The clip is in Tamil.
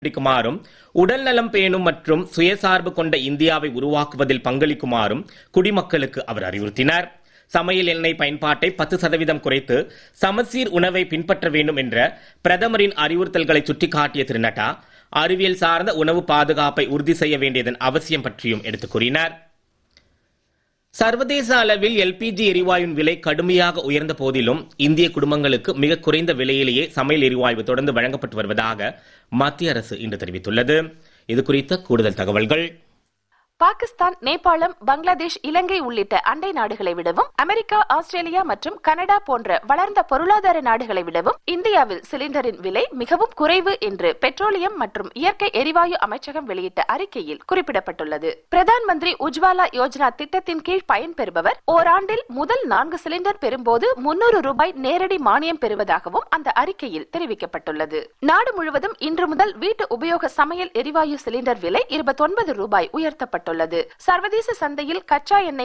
கடைபிடிக்குமாறும் உடல் நலம் பேணும் மற்றும் சுயசார்பு கொண்ட இந்தியாவை உருவாக்குவதில் பங்களிக்குமாறும் குடிமக்களுக்கு அவர் அறிவுறுத்தினார் சமையல் எண்ணெய் பயன்பாட்டை பத்து சதவீதம் குறைத்து சமச்சீர் உணவை பின்பற்ற வேண்டும் என்ற பிரதமரின் அறிவுறுத்தல்களை சுட்டிக்காட்டிய திரு நட்டா அறிவியல் சார்ந்த உணவு பாதுகாப்பை உறுதி செய்ய வேண்டியதன் அவசியம் பற்றியும் எடுத்துக் கூறினார் சர்வதேச அளவில் எல்பிஜி எரிவாயுவின் விலை கடுமையாக உயர்ந்த போதிலும் இந்திய குடும்பங்களுக்கு மிக குறைந்த விலையிலேயே சமையல் எரிவாயு தொடர்ந்து வழங்கப்பட்டு வருவதாக மத்திய அரசு இன்று தெரிவித்துள்ளது இது குறித்த கூடுதல் தகவல்கள் பாகிஸ்தான் நேபாளம் பங்களாதேஷ் இலங்கை உள்ளிட்ட அண்டை நாடுகளை விடவும் அமெரிக்கா ஆஸ்திரேலியா மற்றும் கனடா போன்ற வளர்ந்த பொருளாதார நாடுகளை விடவும் இந்தியாவில் சிலிண்டரின் விலை மிகவும் குறைவு என்று பெட்ரோலியம் மற்றும் இயற்கை எரிவாயு அமைச்சகம் வெளியிட்ட அறிக்கையில் குறிப்பிடப்பட்டுள்ளது பிரதான் மந்திரி உஜ்வாலா யோஜனா திட்டத்தின் கீழ் பயன்பெறுபவர் ஓராண்டில் முதல் நான்கு சிலிண்டர் பெறும்போது முன்னூறு ரூபாய் நேரடி மானியம் பெறுவதாகவும் அந்த அறிக்கையில் தெரிவிக்கப்பட்டுள்ளது நாடு முழுவதும் இன்று முதல் வீட்டு உபயோக சமையல் எரிவாயு சிலிண்டர் விலை இருபத்தொன்பது ரூபாய் உயர்த்தப்பட்டுள்ளது சர்வதேச சந்தையில் கச்சா எண்ணெய்